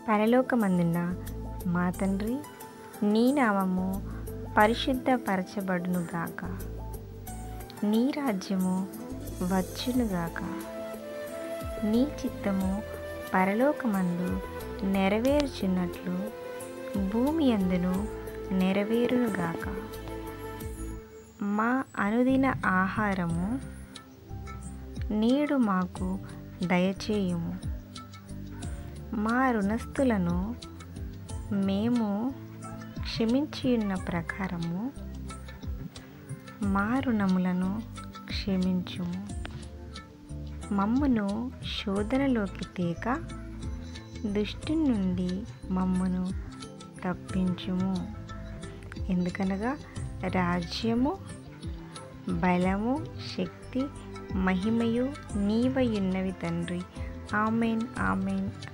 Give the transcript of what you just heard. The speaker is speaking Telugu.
పరలోకమందున్న మా తండ్రి నీ నామము పరిశుద్ధపరచబడునుగాక నీ రాజ్యము వచ్చునుగాక నీ చిత్తము పరలోకమందు నెరవేర్చున్నట్లు భూమి అందును నెరవేరునుగాక మా అనుదిన ఆహారము నేడు మాకు దయచేయుము మా రుణస్థులను మేము క్షమించియున్న ప్రకారము మా రుణములను క్షమించుము మమ్మును శోధనలోకి తేక దుష్టి నుండి మమ్మును తప్పించుము ఎందుకనగా రాజ్యము బలము శక్తి మహిమయు నీవయున్నవి తండ్రి ఆమెన్ ఆమెన్